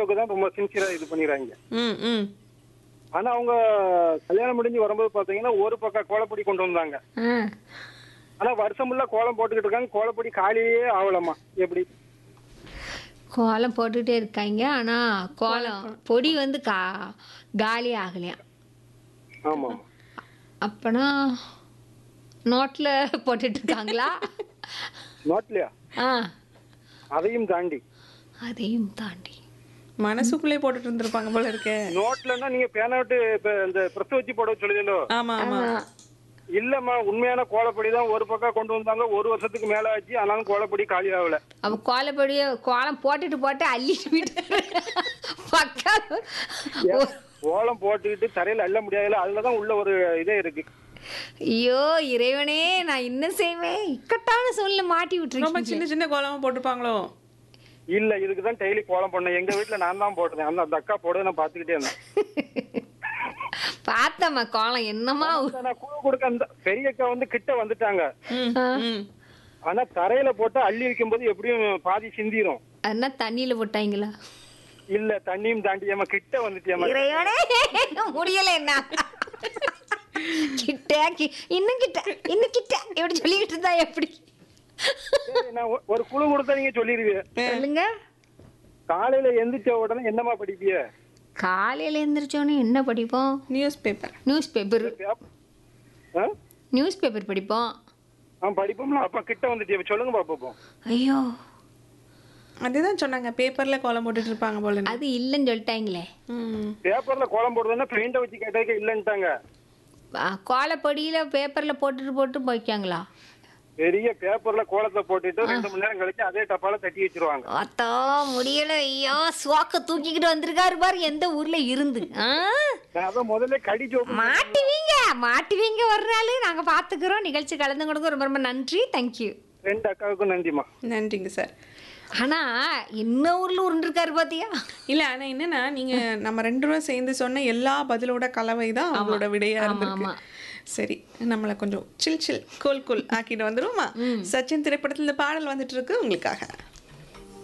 பக்கம் தான் ரொம்ப சின்சியரா இது பண்ணிடுறாங்க ம் ம் ஆனா அவங்க கல்யாணம் முடிஞ்சு வரும்போது பாத்தீங்கன்னா ஒரு பக்கம் கோலப்பொடி கொண்டு வந்தாங்க ஆ. ஆனா வருஷம் ஃபுல்லா கோலம் போட்டுக்கிட்டு இருக்காங்க கோலப்பொடி காலியே ஆகலமா எப்படி கோலம் போட்டுட்டே இருக்காங்க ஆனா கோலம் பொடி வந்து கா காலி ஆகலையா ஆமா அப்பனா நோட்ல போட்டுட்டு இருக்காங்களா நோட்லயா ஆ அதையும் தாண்டி அதையும் தாண்டி மனசுக்குள்ளே போட்டுட்டு இருந்திருப்பாங்க போல இருக்கே நோட்லன்னா நீங்க பேனா விட்டு இப்ப இந்த பிரஸ் வச்சு போட சொல்லுதோ ஆமா ஆமா இல்லம்மா உண்மையான கோலப்பொடி தான் ஒரு பக்கம் கொண்டு வந்தாங்க ஒரு வருஷத்துக்கு மேல ஆச்சு ஆனாலும் கோலப்பொடி காலி ஆகல அவ கோலப்பொடிய கோலம் போட்டுட்டு போட்டு அள்ளிட்டு போயிட்டு பக்கா கோலம் போட்டுக்கிட்டு தரையில அள்ள முடியாதுல அதுலதான் உள்ள ஒரு இதே இருக்கு ஐயோ இறைவனே நான் என்ன செய்வேன் இக்கட்டான சூழ்நிலை மாட்டி ரொம்ப விட்டுருக்கீங்க சின்ன சின்ன கோலமா போட்டுப்பாங்களோ இல்ல இதுக்கு தான் டெய்லி கோலம் பண்ணேன் எங்க வீட்டுல நான் தான் போட்டேன் அந்த அந்த அக்கா போட நான் பாத்துக்கிட்டே இருந்தேன் பார்த்தம்மா கோலம் என்னமா அப்ப நான் கூழ் கொடுக்க அந்த பெரிய அக்கா வந்து கிட்ட வந்துட்டாங்க ம் ம் ஆனா தரையில போட்டு அள்ளி வைக்கும்போது எப்படியும் பாதி சிந்திரும் என்ன தண்ணியில போட்டாங்களா இல்ல தண்ணியும் தாண்டி ஏமா கிட்ட வந்துட்டியம்மா இறைவனே முடியல என்ன கிட்ட கி- இன்னும் கிட்ட இன்னும் கிட்ட எப்படி சொல்லிக்கிட்டு இருந்தா எப்படி சரி, நான் ஒ- ஒரு குழு கொடுத்தா நீங்க சொல்லிருவீங்க சொல்லுங்க காலையில எந்திரிச்ச உடனே என்னமா படிப்பிய காலையில எந்திரிச்சோன்னே என்ன படிப்போம் நியூஸ் பேப்பர் நியூஸ் பேப்பர் ஆ? நியூஸ் பேப்பர் படிப்போம் ஆ படிப்போம்ல அப்ப கிட்ட வந்துட்டிய சொல்லுங்க பாப்போம் ஐயோ அதுதான் சொன்னாங்க பேப்பர்ல கோலம் போட்டுட்டு இருப்பாங்க போல இருக்கு. அது இல்லைன்னு சொல்லிட்டாங்களே ம் பேப்பர்ல கோலம் போடுறதுன்னா பெயிண்ட வச்சு கேட்டதுக்கு இல்லன்ட்டாங்க ஆ, கோலப்பொடியில பேப்பர்ல போட்டுட்டு போட்டு போய்க்காங்களா பெரிய பேப்பர்ல கோலத்தை போட்டுட்டு ரெண்டு மணி நேரம் கழிச்சு அதே டப்பால தட்டி வச்சிருவாங்க அத்தா முடியல ஐயோ சுவாக்க தூக்கிக்கிட்டு வந்திருக்காரு பாரு எந்த ஊர்ல இருந்து ஆ? நான் அதான் முதல்ல கடி ஜோக்கு மாட்டுவீங்க மாட்டுவீங்க ஒரு நாள் நாங்க பாத்துக்கிறோம் நிகழ்ச்சி கலந்து கொடுக்க ரொம்ப ரொம்ப நன்றி தேங்க்யூ ரெண்டு அக்காவுக்கும் நன்றிமா நன்றிங்க சார் ஆனா என்ன ஊர்ல உருண்டிருக்காரு பாத்தியா இல்ல ஆனா என்னன்னா நீங்க நம்ம ரெண்டு பேரும் சேர்ந்து சொன்ன எல்லா பதிலோட கலவை தான் அவங்களோட விடையா ஆமா, இருந்திருக்கு ஆமா. சரி நம்மள கொஞ்சம் சில் சில் கூல் கூல் ஆக்கிட்டு வந்துருவோமா சச்சின் திரைப்படத்துல இந்த பாடல் வந்துட்டு இருக்கு உங்களுக்காக